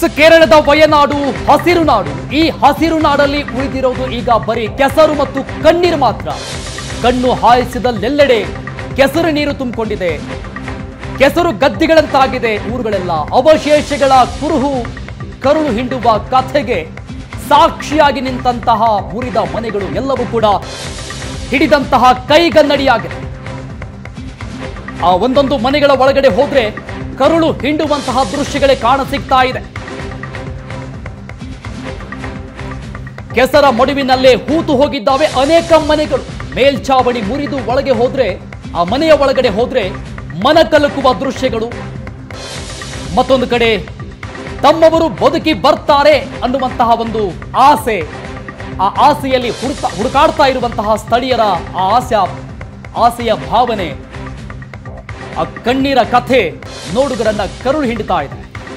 so ಕೇರಳದ ವಯನಾಡು ಹಸಿರು ನಾಡು ಈ ಹಸಿರು ನಾಡಲ್ಲಿ ಉಳಿದಿರೋದು ಈಗ ಬರೀ ಕೆಸರು ಮತ್ತು ಕಣ್ಣೀರು ಮಾತ್ರ ಕಣ್ಣು ಹಾಯಿಸಿದಲ್ಲೆಲ್ಲೆಡೆ ಕೆಸರು ನೀರು ತುಂಬಿಕೊಂಡಿದೆ ಕೆಸರು ಗದ್ದಿಗಳಂತಾಗಿದೆ ಊರುಗಳೆಲ್ಲ ಅವಶೇಷಗಳ ಕುರುಹು ಕರುಳು ಹಿಂಡುವ ಕಥೆಗೆ ಸಾಕ್ಷಿಯಾಗಿ ನಿಂತಹ ಮುರಿದ ಮನೆಗಳು ಎಲ್ಲವೂ ಕೂಡ ಹಿಡಿದಂತಹ ಕೈಗನ್ನಡಿಯಾಗಿದೆ ಆ ಒಂದೊಂದು ಮನೆಗಳ ಒಳಗಡೆ ಹೋದ್ರೆ ಕರುಳು ಹಿಂಡುವಂತಹ ದೃಶ್ಯಗಳೇ ಕಾಣ ಸಿಗ್ತಾ ಇದೆ ಕೆಸರ ಮಡುವಿನಲ್ಲೇ ಹೂತು ಹೋಗಿದ್ದಾವೆ ಅನೇಕ ಮನೆಗಳು ಮೇಲ್ಛಾವಣಿ ಮುರಿದು ಒಳಗೆ ಹೋದ್ರೆ ಆ ಮನೆಯ ಒಳಗಡೆ ಹೋದ್ರೆ ಮನ ಕಲಕುವ ದೃಶ್ಯಗಳು ಮತ್ತೊಂದು ಕಡೆ ತಮ್ಮವರು ಬದುಕಿ ಬರ್ತಾರೆ ಅನ್ನುವಂತಹ ಒಂದು ಆಸೆ ಆ ಆಸೆಯಲ್ಲಿ ಹುಡುಕ ಹುಡುಕಾಡ್ತಾ ಇರುವಂತಹ ಸ್ಥಳೀಯರ ಆ ಆಸೆ ಆಸೆಯ ಭಾವನೆ ಆ ಕಣ್ಣೀರ ಕಥೆ ನೋಡುಗರನ್ನ ಕರುಳು ಹಿಂಡುತ್ತಾ ಇದೆ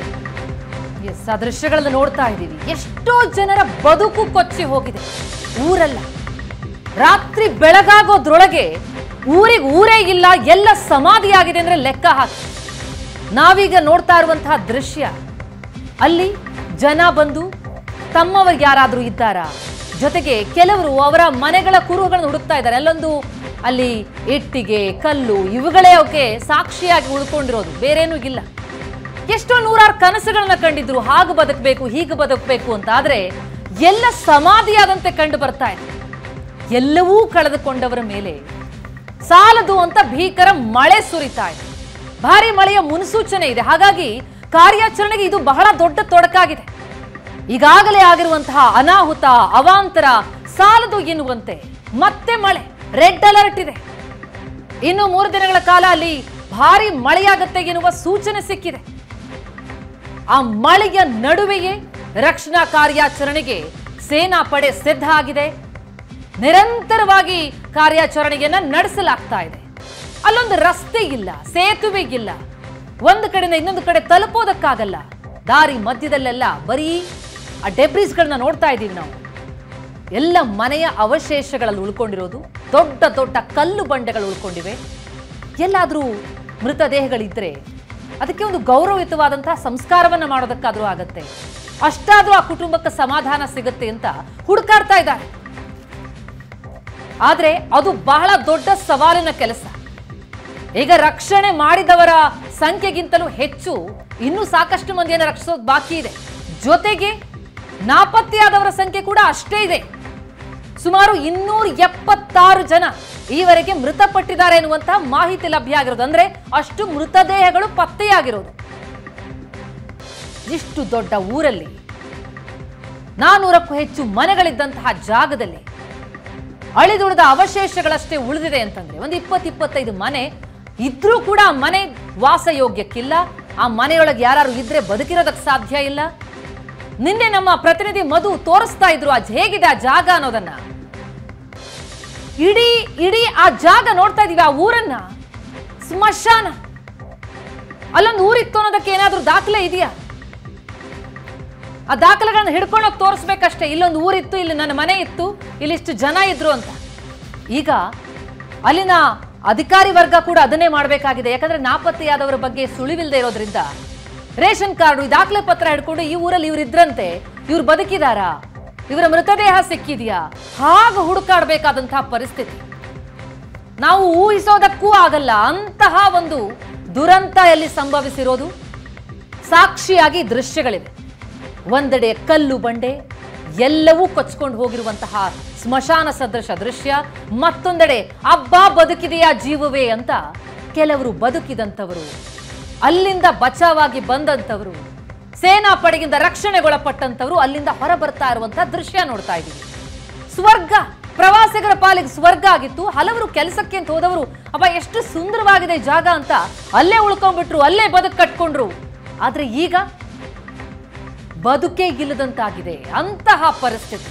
ಎಸ್ ಆ ದೃಶ್ಯಗಳನ್ನು ನೋಡ್ತಾ ಇದ್ದೀವಿ ಎಷ್ಟೋ ಜನರ ಬದುಕು ಕೊಚ್ಚಿ ಹೋಗಿದೆ ಊರಲ್ಲ ರಾತ್ರಿ ಬೆಳಗಾಗೋದ್ರೊಳಗೆ ಊರಿಗೆ ಊರೇ ಇಲ್ಲ ಎಲ್ಲ ಸಮಾಧಿಯಾಗಿದೆ ಅಂದ್ರೆ ಲೆಕ್ಕ ಹಾಕಿ ನಾವೀಗ ನೋಡ್ತಾ ಇರುವಂತಹ ದೃಶ್ಯ ಅಲ್ಲಿ ಜನ ಬಂದು ತಮ್ಮವರು ಯಾರಾದರೂ ಇದ್ದಾರಾ ಜೊತೆಗೆ ಕೆಲವರು ಅವರ ಮನೆಗಳ ಕುರುಹುಗಳನ್ನು ಹುಡುಕ್ತಾ ಇದ್ದಾರೆ ಅಲ್ಲೊಂದು ಅಲ್ಲಿ ಇಟ್ಟಿಗೆ ಕಲ್ಲು ಇವುಗಳೇ ಅವಕ್ಕೆ ಸಾಕ್ಷಿಯಾಗಿ ಉಳ್ಕೊಂಡಿರೋದು ಬೇರೇನೂ ಇಲ್ಲ ಎಷ್ಟೋ ನೂರಾರು ಕನಸುಗಳನ್ನ ಕಂಡಿದ್ರು ಹಾಗೆ ಬದುಕಬೇಕು ಹೀಗೆ ಬದುಕಬೇಕು ಅಂತ ಆದ್ರೆ ಎಲ್ಲ ಸಮಾಧಿಯಾದಂತೆ ಕಂಡು ಬರ್ತಾ ಇದೆ ಎಲ್ಲವೂ ಕಳೆದುಕೊಂಡವರ ಮೇಲೆ ಸಾಲದು ಅಂತ ಭೀಕರ ಮಳೆ ಸುರಿತಾ ಇದೆ ಭಾರಿ ಮಳೆಯ ಮುನ್ಸೂಚನೆ ಇದೆ ಹಾಗಾಗಿ ಕಾರ್ಯಾಚರಣೆಗೆ ಇದು ಬಹಳ ದೊಡ್ಡ ತೊಡಕಾಗಿದೆ ಈಗಾಗಲೇ ಆಗಿರುವಂತಹ ಅನಾಹುತ ಅವಾಂತರ ಸಾಲದು ಎನ್ನುವಂತೆ ಮತ್ತೆ ಮಳೆ ರೆಡ್ ಅಲರ್ಟ್ ಇದೆ ಇನ್ನು ಮೂರು ದಿನಗಳ ಕಾಲ ಅಲ್ಲಿ ಭಾರಿ ಮಳೆಯಾಗತ್ತೆ ಎನ್ನುವ ಸೂಚನೆ ಸಿಕ್ಕಿದೆ ಆ ಮಳೆಯ ನಡುವೆಯೇ ರಕ್ಷಣಾ ಕಾರ್ಯಾಚರಣೆಗೆ ಸೇನಾ ಪಡೆ ಸಿದ್ಧ ಆಗಿದೆ ನಿರಂತರವಾಗಿ ಕಾರ್ಯಾಚರಣೆಯನ್ನ ನಡೆಸಲಾಗ್ತಾ ಇದೆ ಅಲ್ಲೊಂದು ರಸ್ತೆ ಇಲ್ಲ ಸೇತುವೆ ಇಲ್ಲ ಒಂದು ಕಡೆಯಿಂದ ಇನ್ನೊಂದು ಕಡೆ ತಲುಪೋದಕ್ಕಾಗಲ್ಲ ದಾರಿ ಮಧ್ಯದಲ್ಲೆಲ್ಲ ಬರೀ ಆ ಡೆಬ್ರಿಸ್ಗಳನ್ನ ನೋಡ್ತಾ ಇದ್ದೀವಿ ನಾವು ಎಲ್ಲ ಮನೆಯ ಅವಶೇಷಗಳಲ್ಲಿ ಉಳ್ಕೊಂಡಿರೋದು ದೊಡ್ಡ ದೊಡ್ಡ ಕಲ್ಲು ಬಂಡೆಗಳು ಉಳ್ಕೊಂಡಿವೆ ಎಲ್ಲಾದರೂ ಮೃತದೇಹಗಳಿದ್ರೆ ಅದಕ್ಕೆ ಒಂದು ಗೌರವಯುತವಾದಂತಹ ಸಂಸ್ಕಾರವನ್ನ ಮಾಡೋದಕ್ಕಾದ್ರೂ ಆಗತ್ತೆ ಅಷ್ಟಾದ್ರೂ ಆ ಕುಟುಂಬಕ್ಕೆ ಸಮಾಧಾನ ಸಿಗುತ್ತೆ ಅಂತ ಹುಡುಕಾಡ್ತಾ ಇದ್ದಾರೆ ಆದ್ರೆ ಅದು ಬಹಳ ದೊಡ್ಡ ಸವಾಲಿನ ಕೆಲಸ ಈಗ ರಕ್ಷಣೆ ಮಾಡಿದವರ ಸಂಖ್ಯೆಗಿಂತಲೂ ಹೆಚ್ಚು ಇನ್ನೂ ಸಾಕಷ್ಟು ಮಂದಿಯನ್ನು ರಕ್ಷಿಸೋದು ಬಾಕಿ ಇದೆ ಜೊತೆಗೆ ನಾಪತ್ತೆಯಾದವರ ಸಂಖ್ಯೆ ಕೂಡ ಅಷ್ಟೇ ಇದೆ ಸುಮಾರು ಇನ್ನೂರ ಎಪ್ಪತ್ತಾರು ಜನ ಈವರೆಗೆ ಮೃತಪಟ್ಟಿದ್ದಾರೆ ಎನ್ನುವಂತಹ ಮಾಹಿತಿ ಲಭ್ಯ ಆಗಿರೋದು ಅಂದ್ರೆ ಅಷ್ಟು ಮೃತದೇಹಗಳು ಪತ್ತೆಯಾಗಿರೋದು ಇಷ್ಟು ದೊಡ್ಡ ಊರಲ್ಲಿ ನಾನೂರಕ್ಕೂ ಹೆಚ್ಚು ಮನೆಗಳಿದ್ದಂತಹ ಜಾಗದಲ್ಲಿ ಅಳಿದುಳಿದ ಅವಶೇಷಗಳಷ್ಟೇ ಉಳಿದಿದೆ ಅಂತಂದ್ರೆ ಒಂದು ಇಪ್ಪತ್ತು ಇಪ್ಪತ್ತೈದು ಮನೆ ಇದ್ರೂ ಕೂಡ ಆ ಮನೆ ವಾಸಯೋಗ್ಯಕ್ಕಿಲ್ಲ ಆ ಮನೆಯೊಳಗೆ ಯಾರು ಇದ್ರೆ ಬದುಕಿರೋದಕ್ಕೆ ಸಾಧ್ಯ ಇಲ್ಲ ನಿನ್ನೆ ನಮ್ಮ ಪ್ರತಿನಿಧಿ ಮಧು ತೋರಿಸ್ತಾ ಇದ್ರು ಆ ಹೇಗಿದೆ ಆ ಜಾಗ ಅನ್ನೋದನ್ನ ಇಡೀ ಇಡೀ ಆ ಜಾಗ ನೋಡ್ತಾ ಇದೀವಿ ಆ ಊರನ್ನ ಸ್ಮಶಾನ ಅಲ್ಲೊಂದು ಊರಿತ್ತು ಅನ್ನೋದಕ್ಕೆ ಏನಾದ್ರೂ ದಾಖಲೆ ಇದೆಯಾ ಆ ದಾಖಲೆಗಳನ್ನ ಹಿಡ್ಕೊಂಡೋಗಿ ತೋರಿಸ್ಬೇಕಷ್ಟೇ ಇಲ್ಲೊಂದು ಊರಿತ್ತು ಇಲ್ಲಿ ನನ್ನ ಮನೆ ಇತ್ತು ಇಲ್ಲಿಷ್ಟು ಜನ ಇದ್ರು ಅಂತ ಈಗ ಅಲ್ಲಿನ ಅಧಿಕಾರಿ ವರ್ಗ ಕೂಡ ಅದನ್ನೇ ಮಾಡಬೇಕಾಗಿದೆ ಯಾಕಂದ್ರೆ ನಾಪತ್ತೆಯಾದವರ ಬಗ್ಗೆ ಸುಳಿವಿಲ್ಲದೆ ಇರೋದ್ರಿಂದ ರೇಷನ್ ಕಾರ್ಡು ಈ ದಾಖಲೆ ಪತ್ರ ಹಿಡ್ಕೊಂಡು ಈ ಊರಲ್ಲಿ ಇವ್ರು ಇದ್ರಂತೆ ಇವ್ರು ಬದುಕಿದಾರಾ ಇವರ ಮೃತದೇಹ ಸಿಕ್ಕಿದ್ಯಾ ಹಾಗೆ ಹುಡುಕಾಡಬೇಕಾದಂತಹ ಪರಿಸ್ಥಿತಿ ನಾವು ಊಹಿಸೋದಕ್ಕೂ ಆಗಲ್ಲ ಅಂತಹ ಒಂದು ದುರಂತ ಎಲ್ಲಿ ಸಂಭವಿಸಿರೋದು ಸಾಕ್ಷಿಯಾಗಿ ದೃಶ್ಯಗಳಿವೆ ಒಂದೆಡೆ ಕಲ್ಲು ಬಂಡೆ ಎಲ್ಲವೂ ಕೊಚ್ಕೊಂಡು ಹೋಗಿರುವಂತಹ ಸ್ಮಶಾನ ಸದೃಶ ದೃಶ್ಯ ಮತ್ತೊಂದೆಡೆ ಅಬ್ಬಾ ಬದುಕಿದೆಯಾ ಜೀವವೇ ಅಂತ ಕೆಲವರು ಬದುಕಿದಂಥವರು ಅಲ್ಲಿಂದ ಬಚಾವಾಗಿ ಬಂದಂಥವರು ಸೇನಾ ಪಡೆಗಿಂದ ರಕ್ಷಣೆಗೊಳಪಟ್ಟಂಥವರು ಅಲ್ಲಿಂದ ಹೊರ ಬರ್ತಾ ಇರುವಂತಹ ದೃಶ್ಯ ನೋಡ್ತಾ ಇದ್ದೀವಿ ಸ್ವರ್ಗ ಪ್ರವಾಸಿಗರ ಪಾಲಿಗೆ ಸ್ವರ್ಗ ಆಗಿತ್ತು ಹಲವರು ಕೆಲಸಕ್ಕೆ ಅಂತ ಹೋದವರು ಅಬ್ಬ ಎಷ್ಟು ಸುಂದರವಾಗಿದೆ ಈ ಜಾಗ ಅಂತ ಅಲ್ಲೇ ಉಳ್ಕೊಂಡ್ಬಿಟ್ರು ಅಲ್ಲೇ ಬದುಕು ಕಟ್ಕೊಂಡ್ರು ಆದ್ರೆ ಈಗ ಬದುಕೇ ಇಲ್ಲದಂತಾಗಿದೆ ಅಂತಹ ಪರಿಸ್ಥಿತಿ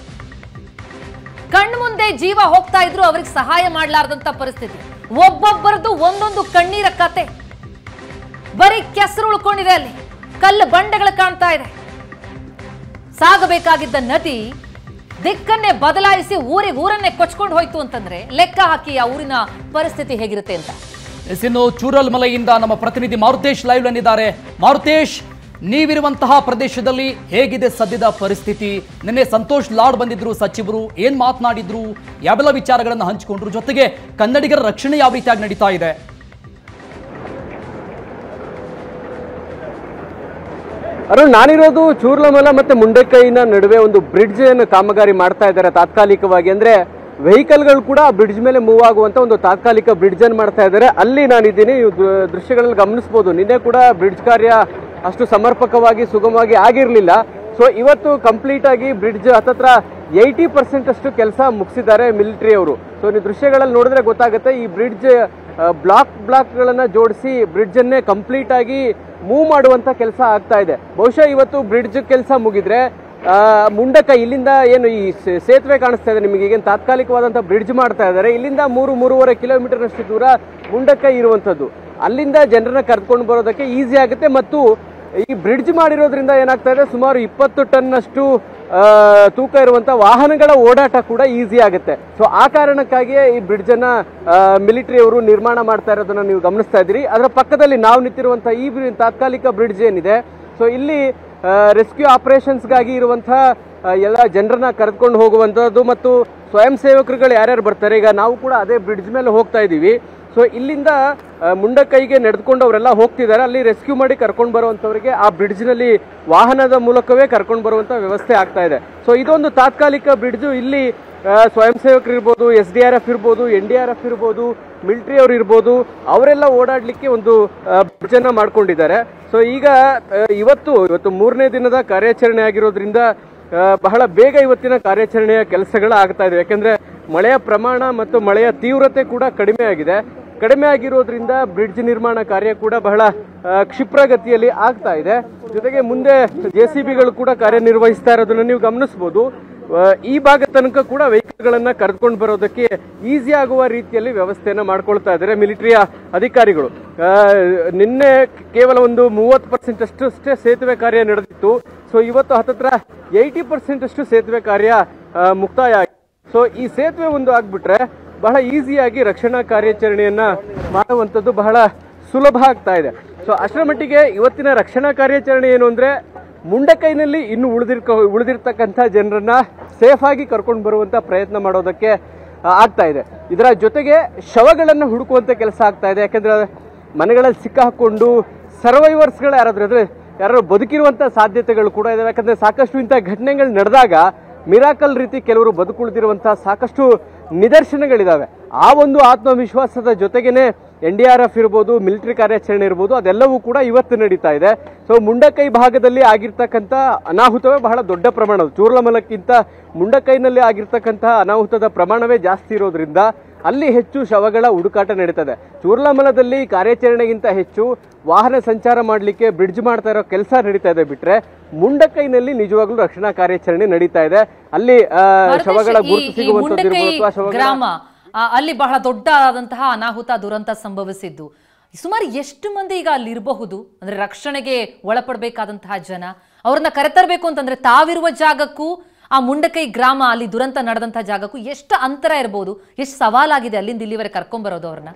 ಕಣ್ಮುಂದೆ ಜೀವ ಹೋಗ್ತಾ ಇದ್ರು ಅವ್ರಿಗೆ ಸಹಾಯ ಮಾಡಲಾರ್ದಂತ ಪರಿಸ್ಥಿತಿ ಒಬ್ಬೊಬ್ಬರದು ಒಂದೊಂದು ಕಣ್ಣೀರ ಕತೆ ಬರೀ ಕೆಸರು ಉಳ್ಕೊಂಡಿದೆ ಅಲ್ಲಿ ಕಲ್ಲು ಬಂಡೆಗಳು ಕಾಣ್ತಾ ಇದೆ ಸಾಗಬೇಕಾಗಿದ್ದ ನದಿ ದಿಕ್ಕನ್ನೇ ಬದಲಾಯಿಸಿ ಊರಿಗೆ ಊರನ್ನೇ ಕೊಚ್ಕೊಂಡು ಹೋಯ್ತು ಅಂತಂದ್ರೆ ಲೆಕ್ಕ ಹಾಕಿ ಆ ಊರಿನ ಪರಿಸ್ಥಿತಿ ಹೇಗಿರುತ್ತೆ ಅಂತ ಎಸ್ ಇನ್ನು ಚೂರಲ್ ಮಲೆಯಿಂದ ನಮ್ಮ ಪ್ರತಿನಿಧಿ ಮಾರುತೇಶ್ ಲೈವ್ ನಲ್ಲಿದ್ದಾರೆ ಮಾರುತೇಶ್ ನೀವಿರುವಂತಹ ಪ್ರದೇಶದಲ್ಲಿ ಹೇಗಿದೆ ಸದ್ಯದ ಪರಿಸ್ಥಿತಿ ನಿನ್ನೆ ಸಂತೋಷ್ ಲಾಡ್ ಬಂದಿದ್ರು ಸಚಿವರು ಏನ್ ಮಾತನಾಡಿದ್ರು ಯಾವೆಲ್ಲ ವಿಚಾರಗಳನ್ನು ಹಂಚಿಕೊಂಡ್ರು ಜೊತೆಗೆ ಕನ್ನಡಿಗರ ರಕ್ಷಣೆ ಯಾವ ರೀತಿಯಾಗಿ ನಡೀತಾ ಇದೆ ಅರುಣ್ ನಾನಿರೋದು ಚೂರ್ಲಮಲ ಮತ್ತೆ ಮುಂಡೆಕೈನ ನಡುವೆ ಒಂದು ಬ್ರಿಡ್ಜ್ ಅನ್ನು ಕಾಮಗಾರಿ ಮಾಡ್ತಾ ಇದ್ದಾರೆ ತಾತ್ಕಾಲಿಕವಾಗಿ ಅಂದ್ರೆ ವೆಹಿಕಲ್ಗಳು ಕೂಡ ಬ್ರಿಡ್ಜ್ ಮೇಲೆ ಮೂವ್ ಆಗುವಂತ ಒಂದು ತಾತ್ಕಾಲಿಕ ಬ್ರಿಡ್ಜ್ ಅನ್ನು ಮಾಡ್ತಾ ಇದ್ದಾರೆ ಅಲ್ಲಿ ನಾನಿದ್ದೀನಿ ನೀವು ದೃ- ದೃಶ್ಯಗಳಲ್ಲಿ ಗಮನಿಸಬಹುದು ನಿನ್ನೆ ಕೂಡ ಬ್ರಿಡ್ಜ್ ಕಾರ್ಯ ಅಷ್ಟು ಸಮರ್ಪಕವಾಗಿ ಸುಗಮವಾಗಿ ಆಗಿರಲಿಲ್ಲ ಸೊ ಇವತ್ತು ಕಂಪ್ಲೀಟ್ ಆಗಿ ಬ್ರಿಡ್ಜ್ ಹತ್ತತ್ರ ಏಯ್ಟಿ ಪರ್ಸೆಂಟ್ ಅಷ್ಟು ಕೆಲಸ ಮುಗಿಸಿದ್ದಾರೆ ಮಿಲಿಟರಿ ಅವರು ಸೊ ನೀವು ದೃಶ್ಯಗಳಲ್ಲಿ ನೋಡಿದ್ರೆ ಗೊತ್ತಾಗುತ್ತೆ ಈ ಬ್ರಿಡ್ಜ್ ಬ್ಲಾಕ್ ಬ್ಲಾಕ್ಗಳನ್ನ ಜೋಡಿಸಿ ಬ್ರಿಡ್ಜ್ ಅನ್ನೇ ಕಂಪ್ಲೀಟ್ ಆಗಿ ಮೂವ್ ಮಾಡುವಂತ ಕೆಲಸ ಆಗ್ತಾ ಇದೆ ಬಹುಶಃ ಇವತ್ತು ಬ್ರಿಡ್ಜ್ ಕೆಲಸ ಮುಗಿದ್ರೆ ಆ, ಮುಂಡಕ ಇಲ್ಲಿಂದ ಏನು ಈ ಸೇ- ಸೇತುವೆ ಕಾಣಿಸ್ತಾ ಇದೆ ನಿಮಗೆ ಈಗೇನು ತಾತ್ಕಾಲಿಕವಾದಂಥ ಬ್ರಿಡ್ಜ್ ಮಾಡ್ತಾ ಇದ್ದಾರೆ ಇಲ್ಲಿಂದ ಮೂರು ಮೂರುವರೆ ಕಿಲೋಮೀಟರ್ನಷ್ಟು ದೂರ ಮುಂಡಕ ಇರುವಂಥದ್ದು ಅಲ್ಲಿಂದ ಜನರನ್ನ ಕರ್ಕೊಂಡು ಬರೋದಕ್ಕೆ ಈಸಿ ಆಗುತ್ತೆ ಮತ್ತು ಈ ಬ್ರಿಡ್ಜ್ ಮಾಡಿರೋದ್ರಿಂದ ಏನಾಗ್ತಾ ಇದೆ ಸುಮಾರು ಇಪ್ಪತ್ತು ಟನ್ನಷ್ಟು ಆ, ತೂಕ ಇರುವಂತ ವಾಹನಗಳ ಓಡಾಟ ಕೂಡ ಈಸಿ ಆಗುತ್ತೆ ಸೊ ಆ ಕಾರಣಕ್ಕಾಗಿಯೇ ಈ ಬ್ರಿಡ್ಜ್ ಅನ್ನ ಮಿಲಿಟರಿ ಅವರು ನಿರ್ಮಾಣ ಮಾಡ್ತಾ ಇರೋದನ್ನ ನೀವು ಗಮನಿಸ್ತಾ ಇದ್ದೀರಿ ಅದರ ಪಕ್ಕದಲ್ಲಿ ನಾವು ನಿಂತಿರುವಂತ ಈ ಬ್ರಿ- ತಾತ್ಕಾಲಿಕ ಬ್ರಿಡ್ಜ್ ಏನಿದೆ ಸೊ ಇಲ್ಲಿ ರೆಸ್ಕ್ಯೂ ಆಪರೇಷನ್ಸ್ಗಾಗಿ ಇರುವಂತಹ ಆ, ಎಲ್ಲ ಜನರನ್ನ ಕರೆದುಕೊಂಡು ಹೋಗುವಂಥದ್ದು ಮತ್ತು ಸ್ವಯಂ ಸೇವಕರುಗಳು ಯಾರ್ಯಾರು ಬರ್ತಾರೆ ಈಗ ನಾವು ಕೂಡ ಅದೇ ಬ್ರಿಡ್ಜ್ ಮೇಲೆ ಹೋಗ್ತಾ ಇದ್ದೀವಿ ಸೊ ಇಲ್ಲಿಂದ ಆ, ಮುಂಡಕೈಗೆ ನಡೆದುಕೊಂಡು ಅವರೆಲ್ಲ ಹೋಗ್ತಿದ್ದಾರೆ ಅಲ್ಲಿ ರೆಸ್ಕ್ಯೂ ಮಾಡಿ ಕರ್ಕೊಂಡು ಬರುವಂಥವ್ರಿಗೆ ಆ ಬ್ರಿಡ್ಜ್ನಲ್ಲಿ ವಾಹನದ ಮೂಲಕವೇ ಕರ್ಕೊಂಡು ಬರುವಂಥ ವ್ಯವಸ್ಥೆ ಆಗ್ತಾ ಇದೆ ಸೊ ಇದೊಂದು ತಾತ್ಕಾಲಿಕ ಬ್ರಿಡ್ಜು ಇಲ್ಲಿ ಆ, ಸ್ವಯಂ ಸೇವಕರು ಇರ್ಬೋದು ಎಸ್ ಡಿ ಆರ್ ಎಫ್ ಇರ್ಬೋದು ಎನ್ ಡಿ ಆರ್ ಎಫ್ ಇರ್ಬೋದು ಮಿಲಿಟರಿ ಅವರು ಇರ್ಬೋದು ಅವರೆಲ್ಲ ಓಡಾಡಲಿಕ್ಕೆ ಒಂದು ಬ್ರಿಡ್ಜ್ ಅನ್ನ ಮಾಡ್ಕೊಂಡಿದ್ದಾರೆ ಸೊ ಈಗ ಆ, ಇವತ್ತು ಇವತ್ತು ಮೂರನೇ ದಿನದ ಕಾರ್ಯಾಚರಣೆ ಆಗಿರೋದ್ರಿಂದ ಆ, ಬಹಳ ಬೇಗ ಇವತ್ತಿನ ಕಾರ್ಯಾಚರಣೆಯ ಕೆಲಸಗಳು ಆಗ್ತಾ ಇದೆ ಯಾಕಂದ್ರೆ ಮಳೆಯ ಪ್ರಮಾಣ ಮತ್ತು ಮಳೆಯ ತೀವ್ರತೆ ಕೂಡ ಕಡಿಮೆ ಆಗಿದೆ ಕಡಿಮೆ ಆಗಿರೋದ್ರಿಂದ ಬ್ರಿಡ್ಜ್ ನಿರ್ಮಾಣ ಕಾರ್ಯ ಕೂಡ ಬಹಳ ಆ, ಕ್ಷಿಪ್ರಗತಿಯಲ್ಲಿ ಆಗ್ತಾ ಇದೆ ಜೊತೆಗೆ ಮುಂದೆ ಜೆ ಸಿ ಬಿಗಳು ಕೂಡ ಕಾರ್ಯನಿರ್ವಹಿಸ್ತಾ ಇರೋದನ್ನ ನೀವು ಗಮನಿಸಬಹುದು ಆ, ಈ ಭಾಗ ತನಕ ಕೂಡ ವೆಹಿಕಲ್ಗಳನ್ನ ಕರೆದುಕೊಂಡು ಬರೋದಕ್ಕೆ ಈಸಿ ಆಗುವ ರೀತಿಯಲ್ಲಿ ವ್ಯವಸ್ಥೆಯನ್ನ ಮಾಡ್ಕೊಳ್ತಾ ಇದ್ದಾರೆ ಮಿಲಿಟರಿಯ ಅಧಿಕಾರಿಗಳು ಆ, ನಿನ್ನೆ ಕೇವಲ ಒಂದು ಮೂವತ್ತು ಪರ್ಸೆಂಟ್ ಅಷ್ಟು ಅಷ್ಟೇ ಸೇತುವೆ ಕಾರ್ಯ ನಡೆದಿತ್ತು ಸೊ ಇವತ್ತು ಹತ್ತತ್ರ ಏಯ್ಟಿ ಪರ್ಸೆಂಟ್ ಅಷ್ಟು ಸೇತುವೆ ಕಾರ್ಯ ಆ, ಮುಕ್ತಾಯ ಆಗಿದೆ ಸೊ ಈ ಸೇತುವೆ ಒಂದು ಆಗ್ಬಿಟ್ರೆ ಬಹಳ ಈಸಿಯಾಗಿ ರಕ್ಷಣಾ ಕಾರ್ಯಾಚರಣೆಯನ್ನ ಮಾಡುವಂಥದ್ದು ಬಹಳ ಸುಲಭ ಆಗ್ತಾ ಇದೆ ಸೊ ಅಷ್ಟರ ಮಟ್ಟಿಗೆ ಇವತ್ತಿನ ರಕ್ಷಣಾ ಕಾರ್ಯಾಚರಣೆ ಏನು ಅಂದ್ರೆ ಮುಂಡಕೈನಲ್ಲಿ ಇನ್ನು ಉಳಿದಿರ್ಕ ಉಳಿದಿರ್ತಕ್ಕಂಥ ಜನರನ್ನ ಸೇಫ್ ಆಗಿ ಕರ್ಕೊಂಡು ಬರುವಂತ ಪ್ರಯತ್ನ ಮಾಡೋದಕ್ಕೆ ಆ, ಆಗ್ತಾ ಇದೆ ಇದರ ಜೊತೆಗೆ ಶವಗಳನ್ನು ಹುಡುಕುವಂತ ಕೆಲಸ ಆಗ್ತಾ ಇದೆ ಯಾಕಂದ್ರೆ ಮನೆಗಳಲ್ಲಿ ಸಿಕ್ಕಾಕೊಂಡು ಸರ್ವೈವರ್ಸ್ಗಳು ಯಾರಾದ್ರೂ ಇದ್ರೆ ಯಾರು ಬದುಕಿರುವಂತ ಸಾಧ್ಯತೆಗಳು ಕೂಡ ಇದಾವೆ ಯಾಕಂದ್ರೆ ಸಾಕಷ್ಟು ಇಂಥ ಘಟನೆಗಳು ನಡೆದಾಗ ಮಿರಾಕಲ್ ರೀತಿ ಕೆಲವರು ಬದುಕುಳಿದಿರುವಂತಹ ಸಾಕಷ್ಟು ನಿದರ್ಶನಗಳಿದಾವೆ ಆ ಒಂದು ಆತ್ಮವಿಶ್ವಾಸದ ಜೊತೆಗೇನೆ ಎನ್ ಡಿ ಆರ್ ಎಫ್ ಇರ್ಬೋದು ಮಿಲಿಟರಿ ಕಾರ್ಯಾಚರಣೆ ಇರ್ಬೋದು ಅದೆಲ್ಲವೂ ಕೂಡ ಇವತ್ತು ನಡೀತಾ ಇದೆ ಸೊ ಮುಂಡಕೈ ಭಾಗದಲ್ಲಿ ಆಗಿರ್ತಕ್ಕಂಥ ಅನಾಹುತವೇ ಬಹಳ ದೊಡ್ಡ ಪ್ರಮಾಣ ಚೂರ್ಲಮಲಕ್ಕಿಂತ ಮುಂಡಕೈನಲ್ಲಿ ಆಗಿರ್ತಕ್ಕಂತಹ ಅನಾಹುತದ ಪ್ರಮಾಣವೇ ಜಾಸ್ತಿ ಇರೋದ್ರಿಂದ ಅಲ್ಲಿ ಹೆಚ್ಚು ಶವಗಳ ಹುಡುಕಾಟ ನಡೀತದೆ ಚೂರ್ಲಮಲದಲ್ಲಿ ಕಾರ್ಯಾಚರಣೆಗಿಂತ ಹೆಚ್ಚು ವಾಹನ ಸಂಚಾರ ಮಾಡಲಿಕ್ಕೆ ಬ್ರಿಡ್ಜ್ ಮಾಡ್ತಾ ಇರೋ ಕೆಲಸ ನಡೀತಾ ಇದೆ ಬಿಟ್ರೆ ಮುಂಡಕೈನಲ್ಲಿ ನಿಜವಾಗ್ಲೂ ರಕ್ಷಣಾ ಕಾರ್ಯಾಚರಣೆ ನಡೀತಾ ಇದೆ ಅಲ್ಲಿ ಆ, ಶವಗಳ ಈ- ಗುರುತು ಈ ಸಿಗುವಂತದ್ದು ಮುಂಡಕೈ ಇರ್ಬೋದು ಅಥವಾ ಶವಗಳ ಗ್ರಾಮ ಆ, ಅಲ್ಲಿ ಬಹಳ ದೊಡ್ಡದಾದಂತಹ ಅನಾಹುತ ದುರಂತ ಸಂಭವಿಸಿದ್ದು ಸುಮಾರು ಎಷ್ಟು ಮಂದಿ ಈಗ ಅಲ್ಲಿ ಇರಬಹುದು ಅಂದ್ರೆ ರಕ್ಷಣೆಗೆ ಒಳಪಡಬೇಕಾದಂತಹ ಜನ ಅವ್ರನ್ನ ಕರೆತರಬೇಕು ಅಂತಂದ್ರೆ ತಾವಿರುವ ಜಾಗಕ್ಕೂ ಆ ಮುಂಡಕೈ ಗ್ರಾಮ ಅಲ್ಲಿ ದುರಂತ ನಡೆದಂತಹ ಜಾಗಕ್ಕೂ ಎಷ್ಟು ಅಂತರ ಇರಬಹುದು ಎಷ್ಟು ಸವಾಲಾಗಿದೆ ಅಲ್ಲಿಂದ ಇಲ್ಲಿವರೆಗೆ ಕರ್ಕೊಂಬರೋದು ಅವ್ರನ್ನ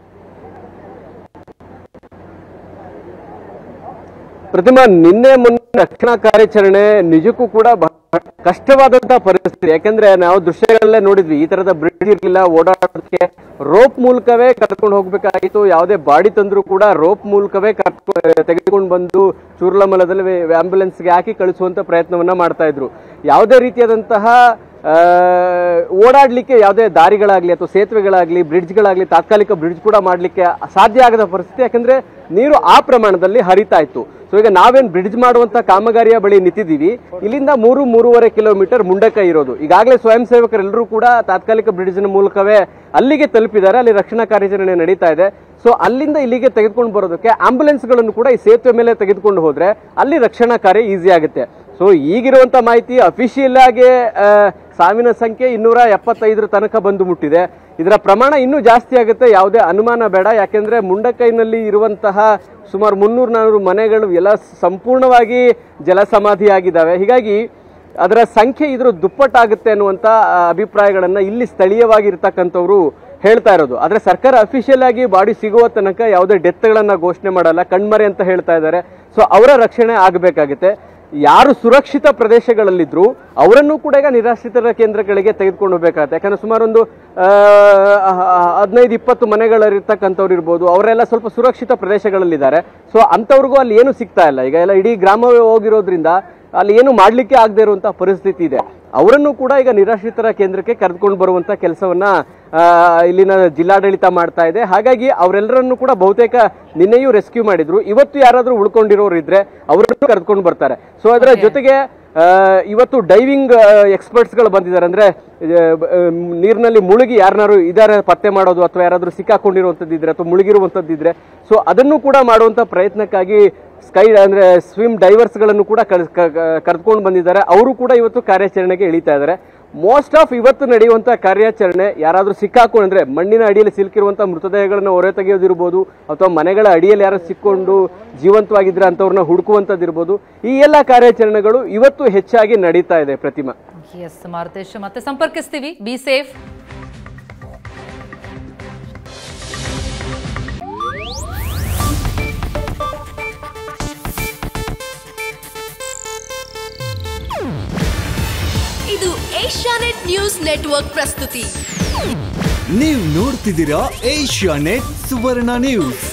ಪ್ರತಿಮಾ ನಿನ್ನೆ ಮೊನ್ನೆ ರಕ್ಷಣಾ ಕಾರ್ಯಾಚರಣೆ ನಿಜಕ್ಕೂ ಕೂಡ ಬಹಳ ಕಷ್ಟವಾದಂತಹ ಪರಿಸ್ಥಿತಿ ಯಾಕಂದ್ರೆ ನಾವು ದೃಶ್ಯಗಳಲ್ಲೇ ನೋಡಿದ್ವಿ ಈ ತರದ ಬ್ರಿಡ್ಜ್ ಇರಲಿಲ್ಲ ಓಡಾಡೋದಕ್ಕೆ ರೋಪ್ ಮೂಲಕವೇ ಕರ್ಕೊಂಡು ಹೋಗ್ಬೇಕಾಗಿತ್ತು ಯಾವುದೇ ಬಾಡಿ ತಂದ್ರು ಕೂಡ ರೋಪ್ ಮೂಲಕವೇ ಕರ್ಕೊಂಡು ತೆಗೆದುಕೊಂಡು ಬಂದು ಚೂರ್ಲಮಲದಲ್ಲಿ ಆಂಬ್ಯುಲೆನ್ಸ್ಗೆ ಹಾಕಿ ಕಳಿಸುವಂತ ಪ್ರಯತ್ನವನ್ನ ಮಾಡ್ತಾ ಇದ್ರು ಯಾವುದೇ ರೀತಿಯಾದಂತಹ ಆ, ಓಡಾಡ್ಲಿಕ್ಕೆ ಯಾವುದೇ ದಾರಿಗಳಾಗ್ಲಿ ಅಥವಾ ಸೇತುವೆಗಳಾಗ್ಲಿ ಬ್ರಿಡ್ಜ್ಗಳಾಗ್ಲಿ ತಾತ್ಕಾಲಿಕ ಬ್ರಿಡ್ಜ್ ಕೂಡ ಮಾಡ್ಲಿಕ್ಕೆ ಸಾಧ್ಯ ಆಗದ ಪರಿಸ್ಥಿತಿ ಯಾಕಂದ್ರೆ ನೀರು ಆ ಪ್ರಮಾಣದಲ್ಲಿ ಹರಿತಾ ಇತ್ತು ಸೊ ಈಗ ನಾವೇನ್ ಬ್ರಿಡ್ಜ್ ಮಾಡುವಂತ ಕಾಮಗಾರಿಯ ಬಳಿ ನಿಂತಿದ್ದೀವಿ ಇಲ್ಲಿಂದ ಮೂರು ಮೂರುವರೆ ಕಿಲೋಮೀಟರ್ ಮುಂಡಕ ಇರೋದು ಈಗಾಗಲೇ ಸ್ವಯಂ ಸೇವಕರೆಲ್ಲರೂ ಕೂಡ ತಾತ್ಕಾಲಿಕ ಬ್ರಿಡ್ಜ್ನ ಮೂಲಕವೇ ಅಲ್ಲಿಗೆ ತಲುಪಿದ್ದಾರೆ ಅಲ್ಲಿ ರಕ್ಷಣಾ ಕಾರ್ಯಾಚರಣೆ ನಡೀತಾ ಇದೆ ಸೊ ಅಲ್ಲಿಂದ ಇಲ್ಲಿಗೆ ತೆಗೆದುಕೊಂಡು ಬರೋದಕ್ಕೆ ಆಂಬ್ಯುಲೆನ್ಸ್ಗಳನ್ನು ಕೂಡ ಈ ಸೇತುವೆ ಮೇಲೆ ತೆಗೆದುಕೊಂಡು ಹೋದ್ರೆ ಅಲ್ಲಿ ರಕ್ಷಣಾ ಕಾರ್ಯ ಈಸಿ ಆಗುತ್ತೆ ಸೊ ಈಗಿರುವಂತ ಮಾಹಿತಿ ಅಫಿಷಿಯಲ್ ಆಗಿ ಆ, ಸಾವಿನ ಸಂಖ್ಯೆ ಇನ್ನೂರ ಎಪ್ಪತ್ತೈದರ ತನಕ ಬಂದು ಮುಟ್ಟಿದೆ ಇದರ ಪ್ರಮಾಣ ಇನ್ನೂ ಜಾಸ್ತಿ ಆಗುತ್ತೆ ಯಾವುದೇ ಅನುಮಾನ ಬೇಡ ಯಾಕೆಂದ್ರೆ ಮುಂಡಕೈನಲ್ಲಿ ಇರುವಂತಹ ಸುಮಾರು ಮುನ್ನೂರು ನಾನೂರು ಮನೆಗಳು ಎಲ್ಲ ಸಂಪೂರ್ಣವಾಗಿ ಜಲಸಮಾಧಿ ಆಗಿದ್ದಾವೆ ಹೀಗಾಗಿ ಅದರ ಸಂಖ್ಯೆ ಇದ್ರ ದುಪ್ಪಟ್ಟಾಗುತ್ತೆ ಅನ್ನುವಂಥ ಆ, ಅಭಿಪ್ರಾಯಗಳನ್ನ ಇಲ್ಲಿ ಸ್ಥಳೀಯವಾಗಿರ್ತಕ್ಕಂಥವ್ರು ಹೇಳ್ತಾ ಇರೋದು ಆದ್ರೆ ಸರ್ಕಾರ ಅಫಿಷಿಯಲ್ ಆಗಿ ಬಾಡಿ ಸಿಗುವ ತನಕ ಯಾವುದೇ ಡೆತ್ಗಳನ್ನ ಘೋಷಣೆ ಮಾಡಲ್ಲ ಕಣ್ಮರೆ ಅಂತ ಹೇಳ್ತಾ ಇದ್ದಾರೆ ಸೊ ಅವರ ರಕ್ಷಣೆ ಆಗಬೇಕಾಗುತ್ತೆ ಯಾರು ಸುರಕ್ಷಿತ ಪ್ರದೇಶಗಳಲ್ಲಿದ್ರು ಅವರನ್ನು ಕೂಡ ಈಗ ನಿರಾಶ್ರಿತರ ಕೇಂದ್ರಗಳಿಗೆ ತೆಗೆದುಕೊಂಡು ಹೋಗ್ಬೇಕಾಗತ್ತೆ ಯಾಕಂದ್ರೆ ಸುಮಾರು ಒಂದು ಹದಿನೈದು ಇಪ್ಪತ್ತು ಮನೆಗಳಿರ್ತಕ್ಕಂಥವ್ರು ಇರ್ಬೋದು ಅವರೆಲ್ಲ ಸ್ವಲ್ಪ ಸುರಕ್ಷಿತ ಪ್ರದೇಶಗಳಲ್ಲಿದ್ದಾರೆ ಸೊ ಅಂಥವ್ರಿಗೂ ಅಲ್ಲಿ ಏನು ಸಿಗ್ತಾ ಇಲ್ಲ ಈಗ ಎಲ್ಲ ಇಡೀ ಗ್ರಾಮವೇ ಹೋಗಿರೋದ್ರಿಂದ ಅಲ್ಲಿ ಏನು ಮಾಡ್ಲಿಕ್ಕೆ ಆಗದೆ ಇರುವಂತಹ ಪರಿಸ್ಥಿತಿ ಇದೆ ಅವರನ್ನು ಕೂಡ ಈಗ ನಿರಾಶ್ರಿತರ ಕೇಂದ್ರಕ್ಕೆ ಕರೆದುಕೊಂಡು ಬರುವಂತ ಕೆಲಸವನ್ನ ಆ, ಇಲ್ಲಿನ ಜಿಲ್ಲಾಡಳಿತ ಮಾಡ್ತಾ ಇದೆ ಹಾಗಾಗಿ ಅವರೆಲ್ಲರನ್ನು ಕೂಡ ಬಹುತೇಕ ನಿನ್ನೆಯೂ ರೆಸ್ಕ್ಯೂ ಮಾಡಿದ್ರು ಇವತ್ತು ಯಾರಾದ್ರೂ ಉಳ್ಕೊಂಡಿರೋರು ಇದ್ರೆ ಅವರನ್ನು ಕರೆದುಕೊಂಡು ಬರ್ತಾರೆ ಸೊ ಅದರ ಜೊತೆಗೆ ಆ, ಇವತ್ತು ಡೈವಿಂಗ್ ಎಕ್ಸ್ಪರ್ಟ್ಸ್ಗಳು ಬಂದಿದ್ದಾರೆ ಅಂದ್ರೆ ನೀರಿನಲ್ಲಿ ಮುಳುಗಿ ಯಾರನ್ನಾರು ಇದಾರೆ ಪತ್ತೆ ಮಾಡೋದು ಅಥವಾ ಯಾರಾದ್ರೂ ಸಿಕ್ಕಾಕೊಂಡಿರುವಂಥದ್ದು ಇದ್ರೆ ಅಥವಾ ಮುಳುಗಿರುವಂಥದ್ದು ಇದ್ರೆ ಸೊ ಅದನ್ನು ಕೂಡ ಮಾಡುವಂತ ಪ್ರಯತ್ನಕ್ಕಾಗಿ ಸ್ಕೈ ಅಂದ್ರೆ ಸ್ವಿಮ್ ಡೈವರ್ಸ್ಗಳನ್ನು ಕೂಡ ಕರೆದುಕೊಂಡು ಬಂದಿದ್ದಾರೆ ಅವರು ಕೂಡ ಇವತ್ತು ಕಾರ್ಯಾಚರಣೆಗೆ ಇಳಿತಾ ಇದ್ದಾರೆ ಮೋಸ್ಟ್ ಆಫ್ ಇವತ್ತು ನಡೆಯುವಂತ ಕಾರ್ಯಾಚರಣೆ ಯಾರಾದ್ರೂ ಸಿಕ್ಕಾಕೊಂಡು ಅಂದ್ರೆ ಮಣ್ಣಿನ ಅಡಿಯಲ್ಲಿ ಸಿಲುಕಿರುವಂತ ಮೃತದೇಹಗಳನ್ನು ಹೊರ ತೆಗೆಯೋದಿರ್ಬೋದು ಅಥವಾ ಮನೆಗಳ ಅಡಿಯಲ್ಲಿ ಯಾರು ಸಿಕ್ಕೊಂಡು ಜೀವಂತವಾಗಿದ್ರೆ ಅಂತವ್ರನ್ನ ಹುಡುಕುವಂಥದ್ದಿರ್ಬೋದು ಈ ಎಲ್ಲ ಕಾರ್ಯಾಚರಣೆಗಳು ಇವತ್ತು ಹೆಚ್ಚಾಗಿ ನಡೀತಾ ಇದೆ ಪ್ರತಿಮಾ ಎಸ್ ಮಾರುತೇಶ್ ಮತ್ತೆ ಸಂಪರ್ಕಿಸ್ತೀವಿ ಬಿ ಸೇಫ್ ಇದು ಏಷ್ಯಾನೆಟ್ ನ್ಯೂಸ್ ನೆಟ್ವರ್ಕ್ ಪ್ರಸ್ತುತಿ ನೀವು ನೋಡ್ತಿದ್ದೀರಾ ಏಷ್ಯಾ ನೆಟ್ ಸುವರ್ಣ ನ್ಯೂಸ್